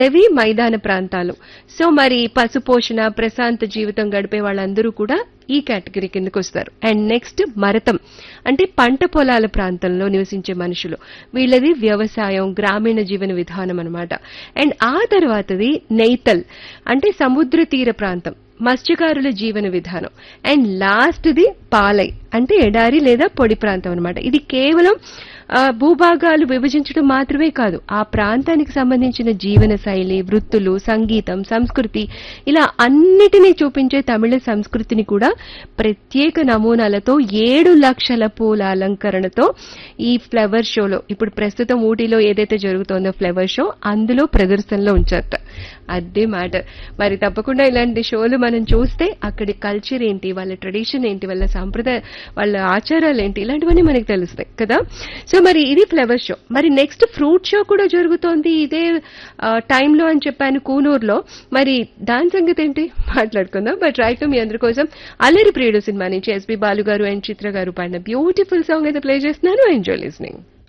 అవి మైదాన ప్రాంతాలు సో మరి పశుపోషణ ప్రశాంత జీవితం గడిపే వాళ్ళందరూ కూడా ఈ కేటగిరీ కిందకు వస్తారు అండ్ నెక్స్ట్ మరతం అంటే పంట పొలాల ప్రాంతంలో నివసించే మనుషులు వీళ్ళది వ్యవసాయం గ్రామీణ జీవన విధానం అన్నమాట అండ్ ఆ తర్వాతది నెయ్తల్ అంటే సముద్ర తీర ప్రాంతం మత్స్యకారుల జీవన విధానం అండ్ లాస్ట్ది పాలై అంటే ఎడారి లేదా పొడి ప్రాంతం అన్నమాట ఇది కేవలం ఆ, భూభాగాలు విభజించడం మాత్రమే కాదు ఆ ప్రాంతానికి సంబంధించిన జీవన శైలి వృత్తులు సంగీతం సంస్కృతి ఇలా అన్నిటినీ చూపించే తమిళ సంస్కృతిని కూడా ప్రత్యేక నమూనాలతో ఏడు లక్షల పూల అలంకరణతో ఈ ఫ్లవర్ షోలో ఇప్పుడు ప్రస్తుతం ఊటీలో ఏదైతే జరుగుతోందో ఫ్లవర్ షో అందులో ప్రదర్శనలో ఉంచారట అదే మ్యాటర్ మరి తప్పకుండా ఇలాంటి షోలు మనం చూస్తే అక్కడి కల్చర్ ఏంటి వాళ్ళ ట్రెడిషన్ ఏంటి వాళ్ళ సాంప్రదాయ వాళ్ళ ఆచారాలు ఏంటి ఇలాంటివన్నీ మనకి తెలుస్తాయి కదా సో మరి ఇది ఫ్లవర్ షో మరి నెక్స్ట్ ఫ్రూట్ షో కూడా జరుగుతోంది ఇదే ఆ, టైంలో అని చెప్పాను కూనూరులో మరి దాని సంగతి ఏంటి మాట్లాడుకుందాం బట్ రైట్ మీ అందరి కోసం అల్లరి ప్రియుడు సినిమా నుంచి ఎస్పి బాలు గారు అండ్ చిత్ర గారు పాడిన బ్యూటిఫుల్ సాంగ్ అయితే ప్లే చేస్తున్నాను ఎంజాయ్ లిస్నింగ్